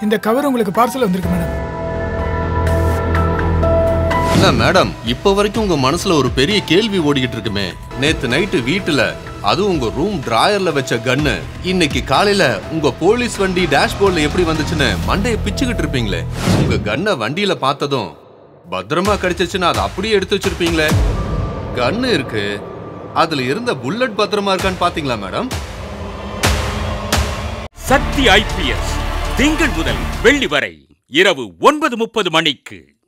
இந்த கவர் உங்களுக்கு பார்சல் வந்திருக்கு மேடம் இல்ல மேடம் இப்ப வரைக்கும் உங்க மனசுல ஒரு பெரிய கேள்வி ஓடிக்கிட்டு இருக்குமே நேத்து நைட்டு வீட்டுல அதுவும் உங்க ரூம் டிராயர்ல வச்ச கன்னு இன்னைக்கு காலையில உங்க போலீஸ் வண்டி டேஷ்போர்ட்ல எப்படி வந்துச்சுன்னு மண்டைய பிச்சுக்கிட்டு இருப்பீங்களே உங்க கன்னை வண்டியில பார்த்ததும் பத்திரமா கிடைச்சிச்சுன்னா அதை அப்படியே எடுத்து வச்சிருப்பீங்களே கன்னு இருக்கு அதுல இருந்த புல்லட் பத்திரமா இருக்கான்னு பாத்தீங்களா மேடம் சக்தி ஐபிஎஸ் திங்கள் முதல் வெள்ளி வரை இரவு ஒன்பது முப்பது மணிக்கு